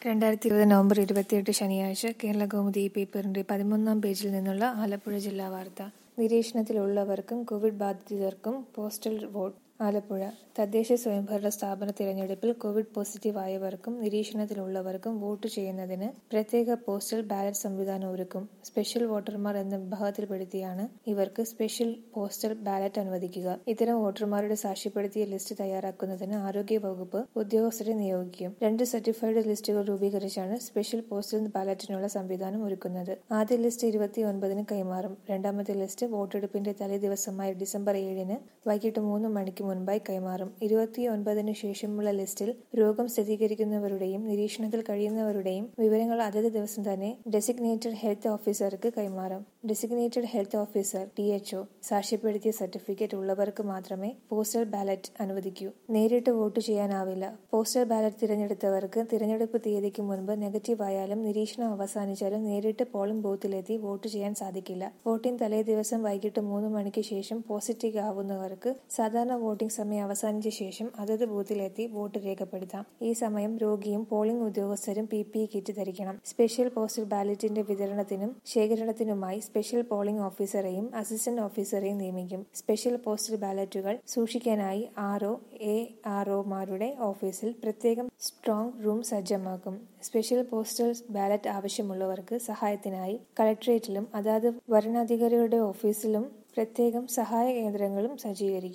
രണ്ടായിരത്തി ഇരുപത് നവംബർ ഇരുപത്തിയെട്ട് ശനിയാഴ്ച കേരളകൗമുദി ഈ പേപ്പറിന്റെ പതിമൂന്നാം പേജിൽ നിന്നുള്ള ആലപ്പുഴ ജില്ലാ വാർത്ത നിരീക്ഷണത്തിലുള്ളവർക്കും കോവിഡ് ബാധിതർക്കും പോസ്റ്റൽ വോട്ട് ആലപ്പുഴ തദ്ദേശ സ്വയംഭരണ സ്ഥാപന തിരഞ്ഞെടുപ്പിൽ കോവിഡ് പോസിറ്റീവ് ആയവർക്കും നിരീക്ഷണത്തിലുള്ളവർക്കും വോട്ട് ചെയ്യുന്നതിന് പ്രത്യേക പോസ്റ്റൽ ബാലറ്റ് സംവിധാനം ഒരുക്കും സ്പെഷ്യൽ വോട്ടർമാർ എന്ന വിഭാഗത്തിൽപ്പെടുത്തിയാണ് ഇവർക്ക് സ്പെഷ്യൽ പോസ്റ്റൽ ബാലറ്റ് അനുവദിക്കുക ഇത്തരം വോട്ടർമാരുടെ സാക്ഷ്യപ്പെടുത്തിയ ലിസ്റ്റ് തയ്യാറാക്കുന്നതിന് ആരോഗ്യ വകുപ്പ് ഉദ്യോഗസ്ഥരെ നിയോഗിക്കും രണ്ട് സർട്ടിഫൈഡ് ലിസ്റ്റുകൾ രൂപീകരിച്ചാണ് സ്പെഷ്യൽ പോസ്റ്റൽ ബാലറ്റിനുള്ള സംവിധാനം ഒരുക്കുന്നത് ആദ്യ ലിസ്റ്റ് ഇരുപത്തിയൊൻപതിന് കൈമാറും രണ്ടാമത്തെ ലിസ്റ്റ് വോട്ടെടുപ്പിന്റെ തലേ ദിവസമായ ഡിസംബർ ഏഴിന് വൈകിട്ട് മൂന്ന് മണിക്ക് മുൻപായി കൈമാറും ഇരുപത്തിയൊൻപതിനു ശേഷമുള്ള ലിസ്റ്റിൽ രോഗം സ്ഥിരീകരിക്കുന്നവരുടെയും നിരീക്ഷണത്തിൽ കഴിയുന്നവരുടെയും വിവരങ്ങൾ അതത് ദിവസം തന്നെ ഡെസിഗ്നേറ്റഡ് ഹെൽത്ത് ഓഫീസർക്ക് കൈമാറും designated health officer D H O സാക്ഷ്യപ്പെടുത്തിയ സർട്ടിഫിക്കറ്റ് ഉള്ളവർക്ക് മാത്രമേ പോസ്റ്റൽ ബാലറ്റ് അനുവദിക്കൂ നേരിട്ട് വോട്ട് ചെയ്യാനാവില്ല പോസ്റ്റൽ ബാലറ്റ് തിരഞ്ഞെടുത്തവർക്ക് തിരഞ്ഞെടുപ്പ് തീയതിക്ക് മുൻപ് നെഗറ്റീവ് ആയാലും നിരീക്ഷണം അവസാനിച്ചാലും നേരിട്ട് പോളിംഗ് ബൂത്തിലെത്തി വോട്ട് ചെയ്യാൻ സാധിക്കില്ല വോട്ടിംഗ് തലേ ദിവസം വൈകിട്ട് മൂന്ന് മണിക്ക് ശേഷം പോസിറ്റീവ് ആവുന്നവർക്ക് സാധാരണ വോട്ടിംഗ് സമയം അവസാനിച്ച ശേഷം അതത് ബൂത്തിലെത്തി വോട്ട് രേഖപ്പെടുത്താം ഈ സമയം രോഗിയും പോളിംഗ് ഉദ്യോഗസ്ഥരും പി പി കിറ്റ് ധരിക്കണം സ്പെഷ്യൽ പോസ്റ്റൽ ബാലറ്റിന്റെ വിതരണത്തിനും ശേഖരണത്തിനുമായി സ്പെഷ്യൽ പോളിംഗ് ഓഫീസറെയും അസിസ്റ്റന്റ് ഓഫീസറെയും നിയമിക്കും സ്പെഷ്യൽ പോസ്റ്റൽ ബാലറ്റുകൾ സൂക്ഷിക്കാനായി ആർഒ എ ആർഒമാരുടെ ഓഫീസിൽ പ്രത്യേകം സ്ട്രോങ് റൂം സജ്ജമാക്കും സ്പെഷ്യൽ പോസ്റ്റൽ ബാലറ്റ് ആവശ്യമുള്ളവർക്ക് സഹായത്തിനായി കളക്ടറേറ്റിലും അതാത് വരണാധികാരികളുടെ ഓഫീസിലും പ്രത്യേകം സഹായ കേന്ദ്രങ്ങളും സജ്ജീകരിക്കും